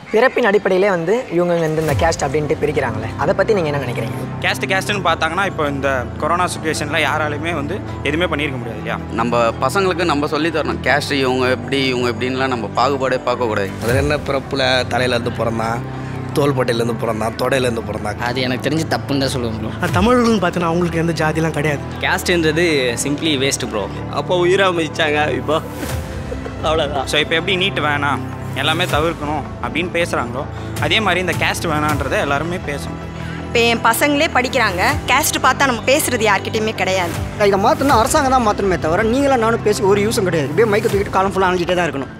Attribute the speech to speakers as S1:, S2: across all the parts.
S1: பிறப்பின் அடிப்படையிலே வந்து இவங்க வந்து இந்த கேஸ்ட் அப்படின்ட்டு பிரிக்கிறாங்களே அதை பற்றி நீங்கள் என்ன நினைக்கிறீங்க
S2: கேஸ்ட் கேஸ்ட்டுன்னு பார்த்தாங்கன்னா இப்போ இந்த கொரோனா சுச்சுவேஷனில் யாராலையுமே வந்து எதுவுமே பண்ணியிருக்க முடியாது இல்லையா
S3: நம்ம பசங்களுக்கு நம்ம சொல்லி தரணும் கேஸ்ட் இவங்க எப்படி இவங்க எப்படின்லாம் நம்ம பாகுபாடே பார்க்கக்கூடாது
S4: அதில் என்ன பிறப்பில் தலையிலேருந்து பிறந்தான் தோள்பட்டையிலேருந்து பிறந்தான் தொடையிலேருந்து பிறந்தான்
S5: அது எனக்கு தெரிஞ்சு தப்புன்னு தான் சொல்லுவேன் ப்ரோ
S6: தமிழர்கள்னு பார்த்தீங்கன்னா அவங்களுக்கு எந்த ஜாதிலாம் கிடையாது
S7: கேஸ்ட்ன்றது சிம்பிளி வேஸ்ட் ப்ரோ அப்போ உயிராக மதிச்சாங்க இப்போ அவ்வளோதான்
S2: ஸோ இப்போ எப்படி நீட் வேணாம் எல்லாமே தவிர்க்கணும் அப்படின்னு பேசுகிறாங்களோ அதே மாதிரி இந்த கேஸ்ட் வேணான்றதை எல்லாருமே பேசணும்
S8: இப்போ என் பசங்களே படிக்கிறாங்க கேஸ்ட் பார்த்தா நம்ம பேசுறது யார்கிட்டயுமே கிடையாது
S9: இதை மாற்றணும் அரசாங்கம் தான் மாற்றணுமே தவிர நீங்களாம் நானும் பேசி ஒரு யூஸும் கிடையாது இப்படியே மைக்கை தூக்கிட்டு காலம் ஃபுல்லாக அணைஞ்சிட்டே தான் இருக்கணும்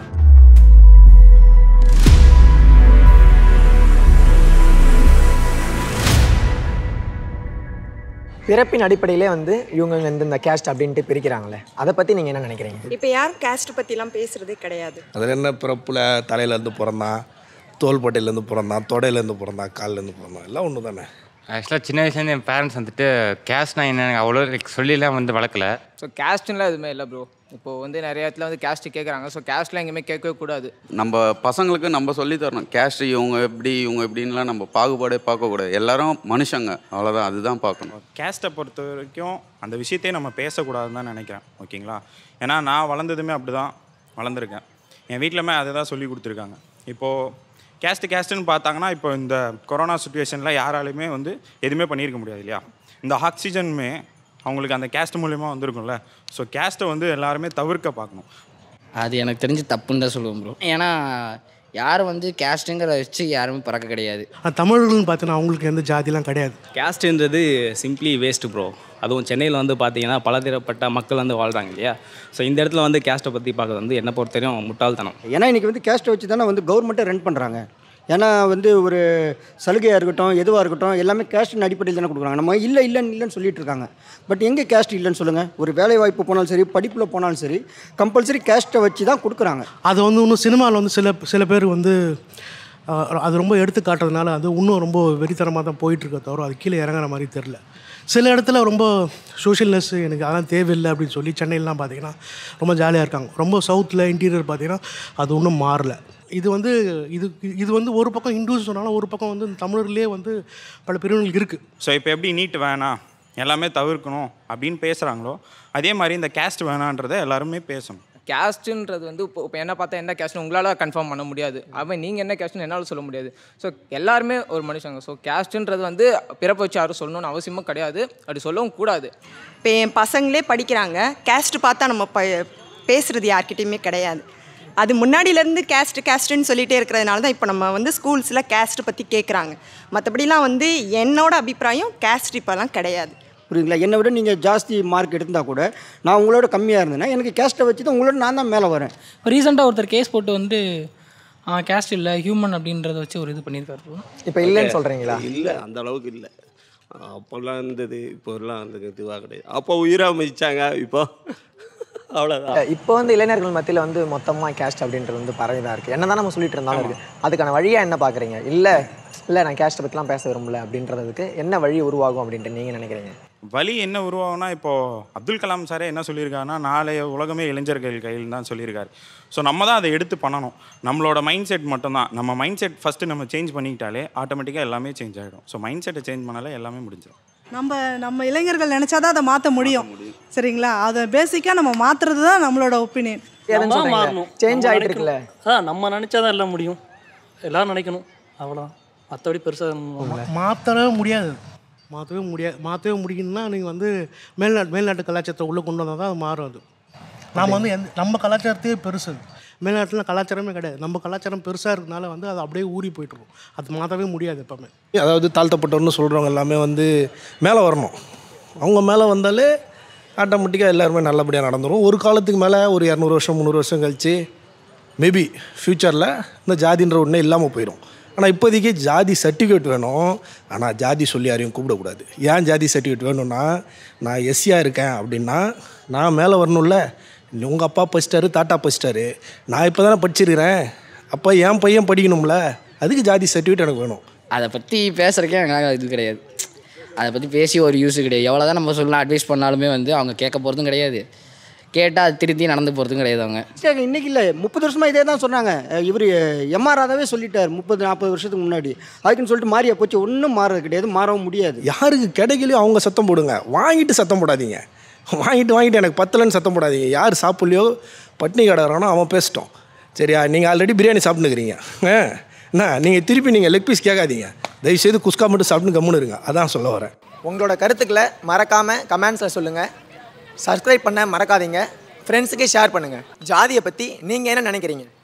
S1: பிறப்பின் அடிப்படையிலே வந்து இவங்க வந்து இந்த கேஸ்ட் அப்படின்ட்டு பிரிக்கிறாங்களே அதை பற்றி நீங்கள் என்ன நினைக்கிறீங்க
S8: இப்போ யாரும் கேஸ்ட் பற்றிலாம் பேசுறதே கிடையாது
S4: அதில் என்ன பிறப்பில் தலையிலேருந்து பிறந்தான் தோள்பட்டையிலேருந்து பிறந்தான் தொடையிலேருந்து பிறந்தான் கால்லேருந்து பிறந்தான் எல்லாம் ஒன்று தானே
S10: ஆக்சுவலாக சின்ன வயசுலேருந்து என் பேரண்ட்ஸ் வந்துட்டு கேஸ்ட்னா என்ன அவ்வளோ லைக் சொல்லிலாம் வந்து வளர்க்கல
S11: ஸோ கேஸ்ட்டுலாம் எதுவுமே இல்லை ப்ரோ இப்போது வந்து நிறைய இடத்துல வந்து கேஸ்ட்டு கேட்குறாங்க ஸோ கேஸ்ட்லாம் எங்கேயுமே கேட்கவே கூடாது
S3: நம்ம பசங்களுக்கு நம்ம சொல்லி தரணும் கேஸ்ட் இவங்க எப்படி இவங்க எப்படின்லாம் நம்ம பாகுபாடே பார்க்கக்கூடாது எல்லாரும் மனுஷங்க அவ்வளோதான் அதுதான் பார்க்கணும்
S2: கேஸ்ட்டை பொறுத்த வரைக்கும் அந்த விஷயத்தையே நம்ம பேசக்கூடாதுன்னு தான் நினைக்கிறேன் ஓகேங்களா ஏன்னா நான் வளர்ந்ததுமே அப்படி தான் வளர்ந்துருக்கேன் என் வீட்டிலமே அதை தான் சொல்லி கொடுத்துருக்காங்க இப்போது கேஸ்ட் கேஸ்ட்டுன்னு பார்த்தாங்கன்னா இப்போ இந்த கொரோனா சுச்சுவேஷனில் யாராலையுமே வந்து எதுவுமே பண்ணியிருக்க முடியாது இல்லையா இந்த ஆக்சிஜனுமே அவங்களுக்கு அந்த கேஸ்ட் மூலியமாக வந்திருக்கும்ல ஸோ கேஸ்ட்டை வந்து எல்லாருமே தவிர்க்க பார்க்கணும்
S5: அது எனக்கு தெரிஞ்சு தப்புன்னு தான் சொல்லுவேன் ப்ரோ ஏன்னா யாரும் வந்து கேஸ்ட்டுங்கிறத வச்சு யாருமே பிறக்க கிடையாது
S6: தமிழர்கள்னு பார்த்தீங்கன்னா அவங்களுக்கு எந்த ஜாதிலாம் கிடையாது
S7: கேஸ்ட்ன்றது சிம்பிளி வேஸ்ட் ப்ரோ அதுவும் சென்னையில் வந்து பார்த்தீங்கன்னா பலதரப்பட்ட மக்கள் வந்து வாழ்கிறாங்க இல்லையா ஸோ இந்த இடத்துல வந்து கேஸ்ட்டை பற்றி பார்க்கறது வந்து என்னை பொறுத்தவரையும் முட்டாள்தனம்
S9: ஏன்னா இன்றைக்கி வந்து கேஸ்ட்டை வச்சு தானே வந்து கவர்மெண்ட்டை ரன் பண்ணுறாங்க ஏன்னா வந்து ஒரு சலுகையாக இருக்கட்டும் எதுவாக இருக்கட்டும் எல்லாமே கேஸ்டின் அடிப்படையில் தானே கொடுக்குறாங்க நம்ம இல்லை இல்லைன்னு இல்லைன்னு சொல்லிட்டு இருக்காங்க பட் எங்கே கேஸ்ட் இல்லைன்னு சொல்லுங்கள் ஒரு வேலை வாய்ப்பு போனாலும் சரி படிப்பில் போனாலும் சரி கம்பல்சரி கேஸ்ட்டை வச்சு தான் கொடுக்குறாங்க
S6: அது வந்து இன்னும் சினிமாவில் வந்து சில சில பேர் வந்து அஹ், அது ரொம்ப எடுத்து காட்டுறதுனால அது இன்னும் ரொம்ப வெறித்தனமாக தான் போயிட்டுருக்க தவிர அது கீழே இறங்குற மாதிரி தெரில சில இடத்துல ரொம்ப சோஷியல்னஸ் எனக்கு அதெல்லாம் தேவையில்லை அப்படின்னு சொல்லி சென்னையிலலாம் பார்த்தீங்கன்னா ரொம்ப ஜாலியாக இருக்காங்க ரொம்ப சவுத்தில் இன்டீரியர் பார்த்தீங்கன்னா அது ஒன்றும் மாறல இது வந்து இது இது வந்து ஒரு பக்கம் ஹிந்துஸ் சொன்னாலும் ஒரு பக்கம் வந்து தமிழர்லேயே வந்து பல பிரிவுகள் இருக்குது
S2: ஸோ இப்போ எப்படி நீட் வேணாம் எல்லாமே தவிர்க்கணும் அப்படின்னு பேசுகிறாங்களோ அதே மாதிரி இந்த கேஸ்ட் வேணான்றதை எல்லாருமே பேசணும்
S11: கேஸ்ட்டுன்றது வந்து இப்போ இப்போ என்ன பார்த்தா என்ன கேஸ்ட்னு உங்களால் கன்ஃபார்ம் பண்ண முடியாது அவன் நீங்கள் என்ன கேஸ்ட்னு என்னால் சொல்ல முடியாது ஸோ எல்லாருமே ஒரு மனுஷங்க ஸோ கேஸ்ட்டுன்றது வந்து பிறப்பு வச்சு யாரும் சொல்லணும்னு அவசியமும் கிடையாது அப்படி சொல்லவும் கூடாது
S8: இப்போ என் பசங்களே படிக்கிறாங்க கேஸ்ட் பார்த்தா நம்ம ப பேசுறது யார்கிட்டயுமே கிடையாது அது முன்னாடியிலேருந்து கேஸ்ட் கேஸ்ட்டுன்னு சொல்லிகிட்டே இருக்கிறதுனால தான் இப்போ நம்ம வந்து ஸ்கூல்ஸில் கேஸ்ட் பற்றி கேட்குறாங்க மற்றபடிலாம் வந்து என்னோட அபிப்பிராயம் கேஸ்ட் இப்போலாம் கிடையாது
S9: புரியுதுங்களா என்னை விட நீங்கள் ஜாஸ்தி மார்க் எடுத்தால் கூட நான் உங்களோட கம்மியாக இருந்தேன்னா எனக்கு கேஸ்ட்டை வச்சு தான் உங்களோட நான் தான் மேலே வரேன்
S12: ரீசெண்டாக ஒருத்தர் கேஸ் போட்டு வந்து கேஸ்ட் இல்லை ஹியூமன் அப்படின்றத வச்சு ஒரு இது பண்ணியிருக்காரு bro.
S1: இப்போ இல்லைன்னு சொல்கிறீங்களா
S7: இல்லை அந்த அளவுக்கு இல்லை அப்போல்லாம் இருந்தது இப்போலாம் அந்த இதுவாக கிடையாது அப்போ உயிராக மதிச்சாங்க இப்போ அவ்வளோதான்
S1: இப்போ வந்து இளைஞர்கள் மத்தியில் வந்து மொத்தமாக கேஸ்ட் அப்படின்றது வந்து பரவி தான் இருக்குது என்ன தான் நம்ம சொல்லிட்டு இருந்தாலும் இருக்குது அதுக்கான வழியாக என்ன பார்க்குறீங்க இல்லை இல்லை நான் கேஸ்ட்டை பற்றிலாம் பேச விரும்பல அப்படின்றதுக்கு என்ன வழி உருவாகும் அப்படின்ட்டு நீங்கள் நினைக்கிறீங்க
S2: வழி என்ன உருவாகும்னா இப்போது அப்துல் கலாம் சாரே என்ன சொல்லியிருக்காருன்னா நாளைய உலகமே இளைஞர்கள் கையில் தான் சொல்லியிருக்காரு ஸோ நம்ம தான் அதை எடுத்து பண்ணணும் நம்மளோட மைண்ட் செட் மட்டும்தான் நம்ம மைண்ட் செட் ஃபஸ்ட்டு நம்ம சேஞ்ச் பண்ணிக்கிட்டாலே ஆட்டோமேட்டிக்காக எல்லாமே சேஞ்ச் ஆகிடும் ஸோ மைண்ட் செட்டை சேஞ்ச் பண்ணாலே எல்லாமே முடிஞ்சிடும்
S13: நம்ம நம்ம இளைஞர்கள் நினச்சாதான் அதை மாற்ற முடியும் சரிங்களா அதை பேசிக்காக நம்ம மாற்றுறது தான் நம்மளோட ஒப்பீனியன்
S1: எதுன்னு சொல்றீங்க? Change ஆயிட்டு இருக்குல்ல?
S12: அதான் நம்ம நினச்சாதான் எல்லாம் முடியும் எல்லாரும் நினைக்கணும் அவ்வளோதான் மற்றபடி பெருசாக
S6: மாற்றவே முடியாது மாற்றவே முடியாது மாற்றவே முடியும்னா நீங்கள் வந்து மேல்நாட்டு மேல்நாட்டு கலாச்சாரத்தை உள்ளே கொண்டு வந்தால் தான் அது மாறும் அது நாம் வந்து எந்த நம்ம கலாச்சாரத்தையே பெருசு மேல்நாட்டில் கலாச்சாரமே கிடையாது நம்ம கலாச்சாரம் பெருசாக இருக்கனால வந்து அது அப்படியே ஊறி போயிட்டுருக்கும் அது மாற்றவே முடியாது எப்போவுமே
S4: அதாவது தாழ்த்தப்பட்டவர்னு சொல்கிறவங்க எல்லாமே வந்து மேலே வரணும் அவங்க மேலே வந்தாலே ஆட்டோமேட்டிக்காக எல்லாருமே நல்லபடியாக நடந்துரும் ஒரு காலத்துக்கு மேலே ஒரு இரநூறு வருஷம் முந்நூறு வருஷம் கழிச்சு மேபி ஃப்யூச்சரில் இந்த ஜாதின்ற ஒன்றே இல்லாமல் போயிடும் ஆனால் இப்போதைக்கு ஜாதி சர்டிஃபிகேட் வேணும் ஆனால் ஜாதி சொல்லி யாரையும் கூப்பிடக்கூடாது ஏன் ஜாதி சர்டிஃபிகேட் வேணும்னா நான் எஸ்சியாக இருக்கேன் அப்படின்னா நான் மேலே வரணும்ல உங்கள் அப்பா படிச்சிட்டாரு தாத்தா படிச்சிட்டாரு நான் இப்போ தானே படிச்சிருக்கிறேன் அப்போ என் பையன் படிக்கணும்ல அதுக்கு ஜாதி சர்டிஃபிகேட் எனக்கு வேணும்
S5: அதை பற்றி பேசுகிறக்கே எனக்கு இது கிடையாது அதை பற்றி பேசி ஒரு யூஸ் கிடையாது எவ்வளோ தான் நம்ம சொல்லலாம் அட்வைஸ் பண்ணாலுமே வந்து அவங்க கேட்க போகிறதும் கிடையாது கேட்டால் அது திருத்தி நடந்து போகிறதும் கிடையாது அவங்க
S9: சரி இன்னைக்கு இல்லை முப்பது வருஷமா இதே தான் சொன்னாங்க இவர் எம்ஆர் ராதாவே சொல்லிட்டார் முப்பது நாற்பது வருஷத்துக்கு முன்னாடி அதுக்குன்னு சொல்லிட்டு மாறியா போச்சு ஒன்றும் மாறது கிடையாது மாறவும் முடியாது
S4: யாருக்கு கிடைக்கலையோ அவங்க சத்தம் போடுங்க வாங்கிட்டு சத்தம் போடாதீங்க வாங்கிட்டு வாங்கிட்டு எனக்கு பத்தலைன்னு சத்தம் போடாதீங்க யார் சாப்பிட்லையோ பட்னி கிடக்குறானோ அவன் பேசிட்டோம் சரியா நீங்கள் ஆல்ரெடி பிரியாணி சாப்பிட்டுக்கிறீங்க என்ன நீங்கள் திருப்பி நீங்கள் லெக் பீஸ் கேட்காதீங்க தயவுசெய்து குஸ்கா மட்டும் சாப்பிட்டு கம்முன்னு இருங்க அதான் சொல்ல வரேன்
S1: உங்களோட கருத்துக்களை மறக்காமல் கமெண்ட்ஸில் சொல்லுங்கள் சப்ஸ்கிரைப் பண்ண மறக்காதீங்க ஃப்ரெண்ட்ஸுக்கு ஷேர் பண்ணுங்கள் ஜாதியை பற்றி நீங்கள் என்ன நினைக்கிறீங்க